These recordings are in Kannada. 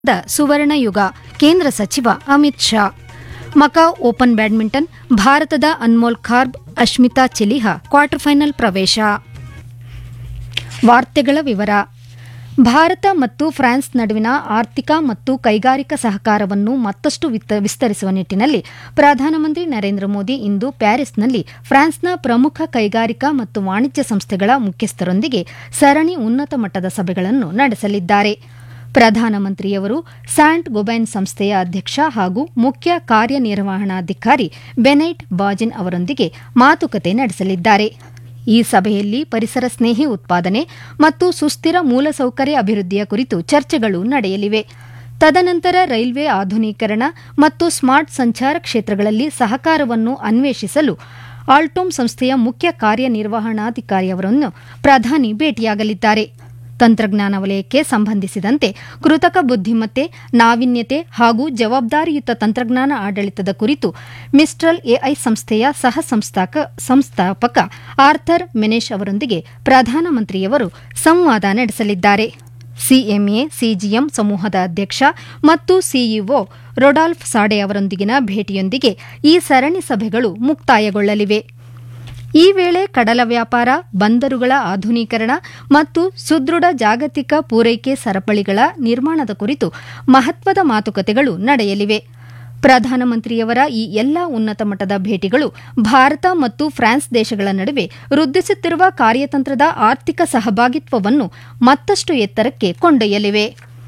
ದ ಸುವರ್ಣ ಯುಗ ಕೇಂದ್ರ ಸಚಿವ Amit Shah Macau open badminton ಭಾರತದ ಅನ್ಮೋಲ್ ಖಾರ್ಬ್ ಅಶ್ಮಿತಾ ಚೆಲಿಹಾ ಕ್ವಾರ್ಟರ್ ಫೈನಲ್ ಪ್ರವೇಶ ವಾರ್ತೆಗಳ ವಿವರ ಭಾರತ ಮತ್ತು ಫ್ರಾನ್ಸ್ ನಡುವಿನ ಆರ್ಥಿಕ ಮತ್ತು ಕೈಗಾರಿಕಾ ಸಹಕಾರವನ್ನು ಮತ್ತಷ್ಟು ವಿತ- ವಿಸ್ತರಿಸುವ ನಿಟ್ಟಿನಲ್ಲಿ ಪ್ರಧಾನಮಂತ್ರಿ ನರೇಂದ್ರ ಮೋದಿ ಇಂದು ಪ್ಯಾರಿಸ್ನಲ್ಲಿ ಫ್ರಾನ್ಸ್ನ ಪ್ರಮುಖ ಕೈಗಾರಿಕಾ ಮತ್ತು ವಾಣಿಜ್ಯ ಸಂಸ್ಥೆಗಳ ಮುಖ್ಯಸ್ಥರೊಂದಿಗೆ ಸರಣಿ ಉನ್ನತ ಮಟ್ಟದ ಸಭೆಗಳನ್ನು ನಡೆಸಲಿದ್ದಾರೆ ಪ್ರಧಾನಮಂತ್ರಿಯವರು ಸ್ಯಾಂಟ್ ಗೊಬೈನ್ ಸಂಸ್ಥೆಯ ಅಧ್ಯಕ್ಷ ಹಾಗೂ ಮುಖ್ಯ ಕಾರ್ಯನಿರ್ವಹಣಾಧಿಕಾರಿ ಬೆನೈಟ್ ಬಾಜಿನ್ ಅವರೊಂದಿಗೆ ಮಾತುಕತೆ ನಡೆಸಲಿದ್ದಾರೆ ಈ ಸಭೆಯಲ್ಲಿ ಪರಿಸರ ಸ್ನೇಹಿ ಉತ್ಪಾದನೆ ಮತ್ತು ಸುಸ್ಥಿರ ಮೂಲಸೌಕರ್ಯ ಅಭಿವೃದ್ಧಿಯ ಕುರಿತು ಚರ್ಚೆಗಳು ನಡೆಯಲಿವೆ ತದನಂತರ ರೈಲ್ವೆ ಆಧುನೀಕರಣ ಮತ್ತು ಸ್ಮಾರ್ಟ್ ಸಂಚಾರ ಕ್ಷೇತ್ರಗಳಲ್ಲಿ ಸಹಕಾರವನ್ನು ಅನ್ವೇಷಿಸಲು ಆಲ್ಟೋಮ್ ಸಂಸ್ಥೆಯ ಮುಖ್ಯ ಕಾರ್ಯನಿರ್ವಹಣಾಧಿಕಾರಿಯವರನ್ನು ಪ್ರಧಾನಿ ಭೇಟಿಯಾಗಲಿದ್ದಾರೆ ತಂತ್ರಜ್ಞಾನ ವಲಯಕ್ಕೆ ಸಂಬಂಧಿಸಿದಂತೆ ಕೃತಕ ಬುದ್ಧಿಮತ್ತೆ ನಾವೀನ್ಯತೆ ಹಾಗೂ ಜವಾಬ್ದಾರಿಯುತ ತಂತ್ರಜ್ಞಾನ ಆಡಳಿತದ ಕುರಿತು ಮಿಸ್ಟ್ರಲ್ ಎಐ ಸಂಸ್ಥೆಯ ಸಹ ಸಂಸ್ಥಾಕ ಸಂಸ್ಥಾಪಕ ಆರ್ಥರ್ ಮೆನೇಶ್ ಅವರೊಂದಿಗೆ ಪ್ರಧಾನಮಂತ್ರಿಯವರು ಸಂವಾದ ನಡೆಸಲಿದ್ದಾರೆ ಸಿಎಂಎ ಸಿಜಿಎಂ ಸಮೂಹದ ಅಧ್ಯಕ್ಷ ಮತ್ತು ಸಿಇಒ ರೊಡಾಲ್ಫ್ ಸಾಡೆ ಅವರೊಂದಿಗಿನ ಭೇಟಿಯೊಂದಿಗೆ ಈ ಸರಣಿ ಸಭೆಗಳು ಮುಕ್ತಾಯಗೊಳ್ಳಲಿವೆ ಈ ವೇಳೆ ಕಡಲ ವ್ಯಾಪಾರ ಬಂದರುಗಳ ಆಧುನೀಕರಣ ಮತ್ತು ಸುದೃಢ ಜಾಗತಿಕ ಪೂರೈಕೆ ಸರಪಳಿಗಳ ನಿರ್ಮಾಣದ ಕುರಿತು ಮಹತ್ವದ ಮಾತುಕತೆಗಳು ನಡೆಯಲಿವೆ ಪ್ರಧಾನಮಂತ್ರಿಯವರ ಈ ಎಲ್ಲ ಉನ್ನತ ಮಟ್ಟದ ಭೇಟಿಗಳು ಭಾರತ ಮತ್ತು ಫ್ರಾನ್ಸ್ ದೇಶಗಳ ನಡುವೆ ವೃದ್ಧಿಸುತ್ತಿರುವ ಕಾರ್ಯತಂತ್ರದ ಆರ್ಥಿಕ ಸಹಭಾಗಿತ್ವವನ್ನು ಮತ್ತಷ್ಟು ಎತ್ತರಕ್ಕೆ ಕೊಂಡೊಯ್ಯಲಿವೆ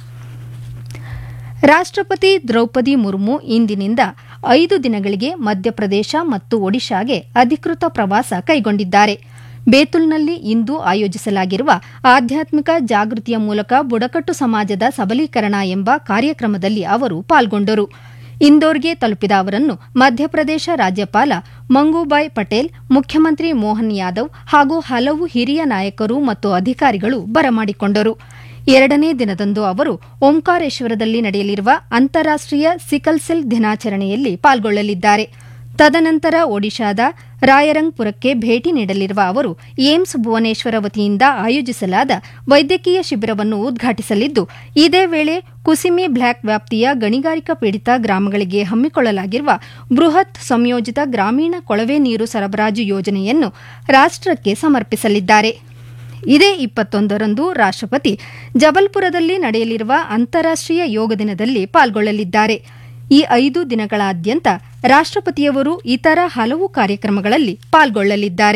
ರಾಷ್ಟ್ರಪತಿ ದ್ರೌಪದಿ ಮುರ್ಮು ಇಂದಿನಿಂದ ಐದು ದಿನಗಳಿಗೆ ಮಧ್ಯಪ್ರದೇಶ ಮತ್ತು ಒಡಿಶಾಗೆ ಅಧಿಕೃತ ಪ್ರವಾಸ ಕೈಗೊಂಡಿದ್ದಾರೆ ಬೇತುಲ್ನಲ್ಲಿ ಇಂದು ಆಯೋಜಿಸಲಾಗಿರುವ ಆಧ್ಯಾತ್ಮಿಕ ಜಾಗೃತಿಯ ಮೂಲಕ ಬುಡಕಟ್ಟು ಸಮಾಜದ ಸಬಲೀಕರಣ ಎಂಬ ಕಾರ್ಯಕ್ರಮದಲ್ಲಿ ಅವರು ಪಾಲ್ಗೊಂಡರು ಇಂದೋರ್ಗೆ ತಲುಪಿದ ಅವರನ್ನು ಮಧ್ಯಪ್ರದೇಶ ರಾಜ್ಯಪಾಲ ಮಂಗೂಬಾಯ್ ಪಟೇಲ್ ಮುಖ್ಯಮಂತ್ರಿ ಮೋಹನ್ ಯಾದವ್ ಹಾಗೂ ಹಲವು ಹಿರಿಯ ನಾಯಕರು ಮತ್ತು ಅಧಿಕಾರಿಗಳು ಬರಮಾಡಿಕೊಂಡರು ಎರಡನೇ ದಿನದಂದು ಅವರು ಓಂಕಾರೇಶ್ವರದಲ್ಲಿ ನಡೆಯಲಿರುವ ಅಂತಾರಾಷ್ಟೀಯ ಸಿಕಲ್ ಸೆಲ್ ದಿನಾಚರಣೆಯಲ್ಲಿ ಪಾಲ್ಗೊಳ್ಳಲಿದ್ದಾರೆ ತದನಂತರ ಒಡಿಶಾದ ರಾಯರಂಗ್ಪುರಕ್ಕೆ ಭೇಟಿ ನೀಡಲಿರುವ ಅವರು ಏಮ್ಸ್ ಭುವನೇಶ್ವರ ವತಿಯಿಂದ ಆಯೋಜಿಸಲಾದ ವೈದ್ಯಕೀಯ ಶಿಬಿರವನ್ನು ಉದ್ಘಾಟಿಸಲಿದ್ದು ಇದೇ ವೇಳೆ ಕುಸಿಮಿ ಬ್ಲ್ಯಾಕ್ ವ್ಯಾಪ್ತಿಯ ಗಣಿಗಾರಿಕಾ ಪೀಡಿತ ಗ್ರಾಮಗಳಿಗೆ ಹಮ್ಮಿಕೊಳ್ಳಲಾಗಿರುವ ಬೃಹತ್ ಸಂಯೋಜಿತ ಗ್ರಾಮೀಣ ಕೊಳವೆ ನೀರು ಸರಬರಾಜು ಯೋಜನೆಯನ್ನು ರಾಷ್ಟಕ್ಕೆ ಸಮರ್ಪಿಸಲಿದ್ದಾರೆ ಇದೇ ಇಪ್ಪತ್ತೊಂದರಂದು ರಾಷ್ಟ್ರಪತಿ ಜಬಲ್ಪುರದಲ್ಲಿ ನಡೆಯಲಿರುವ ಅಂತಾರಾಷ್ಟೀಯ ಯೋಗ ದಿನದಲ್ಲಿ ಪಾಲ್ಗೊಳ್ಳಲಿದ್ದಾರೆ ಈ ಐದು ದಿನಗಳಾದ್ಯಂತ ರಾಷ್ಟ್ರಪತಿಯವರು ಇತರ ಹಲವು ಕಾರ್ಯಕ್ರಮಗಳಲ್ಲಿ ಪಾಲ್ಗೊಳ್ಳಲಿದ್ದಾರೆ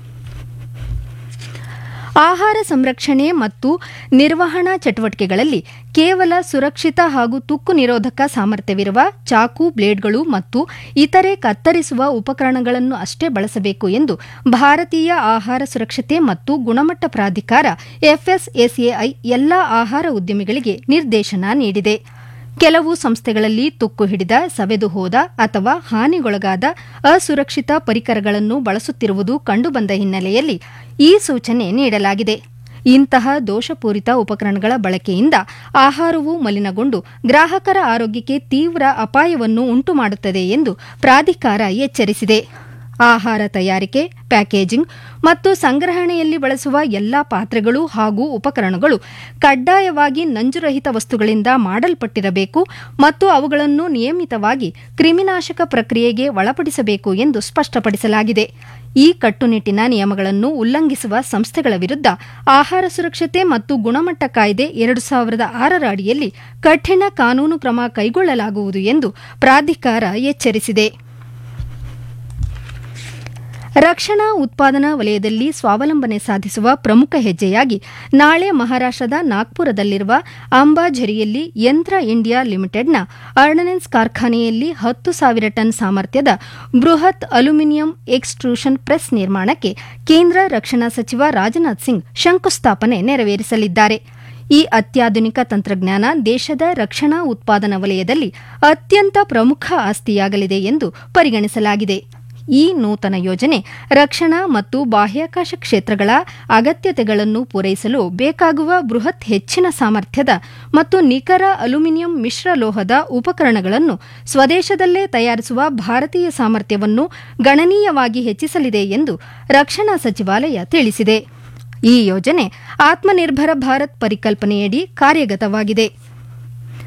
ಆಹಾರ ಸಂರಕ್ಷಣೆ ಮತ್ತು ನಿರ್ವಹಣಾ ಚಟುವಟಿಕೆಗಳಲ್ಲಿ ಕೇವಲ ಸುರಕ್ಷಿತ ಹಾಗೂ ತುಕ್ಕು ನಿರೋಧಕ ಸಾಮರ್ಥ್ಯವಿರುವ ಚಾಕು ಬ್ಲೇಡ್ಗಳು ಮತ್ತು ಇತರೆ ಕತ್ತರಿಸುವ ಉಪಕರಣಗಳನ್ನು ಅಷ್ಟೇ ಬಳಸಬೇಕು ಎಂದು ಭಾರತೀಯ ಆಹಾರ ಸುರಕ್ಷತೆ ಮತ್ತು ಗುಣಮಟ್ಟ ಪ್ರಾಧಿಕಾರ ಎಫ್ಎಸ್ಎಸ್ಎಐ ಎಲ್ಲಾ ಆಹಾರ ಉದ್ಯಮಿಗಳಿಗೆ ನಿರ್ದೇಶನ ನೀಡಿದೆ ಕೆಲವು ಸಂಸ್ಥೆಗಳಲ್ಲಿ ತುಕ್ಕು ಹಿಡಿದ ಸವೆದು ಹೋದ ಅಥವಾ ಹಾನಿಗೊಳಗಾದ ಅಸುರಕ್ಷಿತ ಪರಿಕರಗಳನ್ನು ಬಳಸುತ್ತಿರುವುದು ಕಂಡುಬಂದ ಹಿನ್ನೆಲೆಯಲ್ಲಿ ಈ ಸೂಚನೆ ನೀಡಲಾಗಿದೆ ಇಂತಹ ದೋಷಪೂರಿತ ಉಪಕರಣಗಳ ಬಳಕೆಯಿಂದ ಆಹಾರವು ಮಲಿನಗೊಂಡು ಗ್ರಾಹಕರ ಆರೋಗ್ಯಕ್ಕೆ ತೀವ್ರ ಅಪಾಯವನ್ನು ಉಂಟುಮಾಡುತ್ತದೆ ಎಂದು ಪ್ರಾಧಿಕಾರ ಎಚ್ಚರಿಸಿದೆ ಆಹಾರ ತಯಾರಿಕೆ ಪ್ಯಾಕೇಜಿಂಗ್ ಮತ್ತು ಸಂಗ್ರಹಣೆಯಲ್ಲಿ ಬಳಸುವ ಎಲ್ಲಾ ಪಾತ್ರೆಗಳು ಹಾಗೂ ಉಪಕರಣಗಳು ಕಡ್ಡಾಯವಾಗಿ ನಂಜುರಹಿತ ವಸ್ತುಗಳಿಂದ ಮಾಡಲ್ಪಟ್ಟಿರಬೇಕು ಮತ್ತು ಅವುಗಳನ್ನು ನಿಯಮಿತವಾಗಿ ಕ್ರಿಮಿನಾಶಕ ಪ್ರಕ್ರಿಯೆಗೆ ಒಳಪಡಿಸಬೇಕು ಎಂದು ಸ್ಪಷ್ಟಪಡಿಸಲಾಗಿದೆ ಈ ಕಟ್ಟುನಿಟ್ಟಿನ ನಿಯಮಗಳನ್ನು ಉಲ್ಲಂಘಿಸುವ ಸಂಸ್ಥೆಗಳ ವಿರುದ್ಧ ಆಹಾರ ಸುರಕ್ಷತೆ ಮತ್ತು ಗುಣಮಟ್ಟ ಕಾಯ್ದೆ ಎರಡು ಸಾವಿರದ ಆರರ ಅಡಿಯಲ್ಲಿ ಕಠಿಣ ಕಾನೂನು ಕ್ರಮ ಕೈಗೊಳ್ಳಲಾಗುವುದು ಎಂದು ಪ್ರಾಧಿಕಾರ ಎಚ್ಚರಿಸಿದೆ ರಕ್ಷಣಾ ಉತ್ಪಾದನಾ ವಲಯದಲ್ಲಿ ಸ್ವಾವಲಂಬನೆ ಸಾಧಿಸುವ ಪ್ರಮುಖ ಹೆಜ್ಜೆಯಾಗಿ ನಾಳೆ ಮಹಾರಾಷ್ಟದ ನಾಗ್ಪುರದಲ್ಲಿರುವ ಅಂಬಾಝರಿಯಲ್ಲಿ ಯಂತ್ರ ಇಂಡಿಯಾ ಲಿಮಿಟೆಡ್ನ ಅರ್ಡನೆನ್ಸ್ ಕಾರ್ಖಾನೆಯಲ್ಲಿ ಹತ್ತು ಸಾವಿರ ಟನ್ ಸಾಮರ್ಥ್ಯದ ಬೃಹತ್ ಅಲ್ಯೂಮಿನಿಯಂ ಎಕ್ಸ್ಟ್ರೂಷನ್ ಪ್ರೆಸ್ ನಿರ್ಮಾಣಕ್ಕೆ ಕೇಂದ್ರ ರಕ್ಷಣಾ ಸಚಿವ ರಾಜನಾಥ್ ಸಿಂಗ್ ಶಂಕುಸ್ಥಾಪನೆ ನೆರವೇರಿಸಲಿದ್ದಾರೆ ಈ ಅತ್ಯಾಧುನಿಕ ತಂತ್ರಜ್ಞಾನ ದೇಶದ ರಕ್ಷಣಾ ಉತ್ಪಾದನಾ ವಲಯದಲ್ಲಿ ಅತ್ಯಂತ ಪ್ರಮುಖ ಆಸ್ತಿಯಾಗಲಿದೆ ಎಂದು ಪರಿಗಣಿಸಲಾಗಿದೆ ಈ ನೂತನ ಯೋಜನೆ ರಕ್ಷಣಾ ಮತ್ತು ಬಾಹ್ಯಾಕಾಶ ಕ್ಷೇತ್ರಗಳ ಅಗತ್ಯತೆಗಳನ್ನು ಪೂರೈಸಲು ಬೇಕಾಗುವ ಬೃಹತ್ ಹೆಚ್ಚಿನ ಸಾಮರ್ಥ್ಯದ ಮತ್ತು ನಿಖರ ಅಲ್ಯೂಮಿನಿಯಂ ಮಿಶ್ರಲೋಹದ ಉಪಕರಣಗಳನ್ನು ಸ್ವದೇಶದಲ್ಲೇ ತಯಾರಿಸುವ ಭಾರತೀಯ ಸಾಮರ್ಥ್ಯವನ್ನು ಗಣನೀಯವಾಗಿ ಹೆಚ್ಚಿಸಲಿದೆ ಎಂದು ರಕ್ಷಣಾ ಸಚಿವಾಲಯ ತಿಳಿಸಿದೆ ಈ ಯೋಜನೆ ಆತ್ಮನಿರ್ಭರ ಭಾರತ್ ಪರಿಕಲ್ಪನೆಯಡಿ ಕಾರ್ಯಗತವಾಗಿದೆ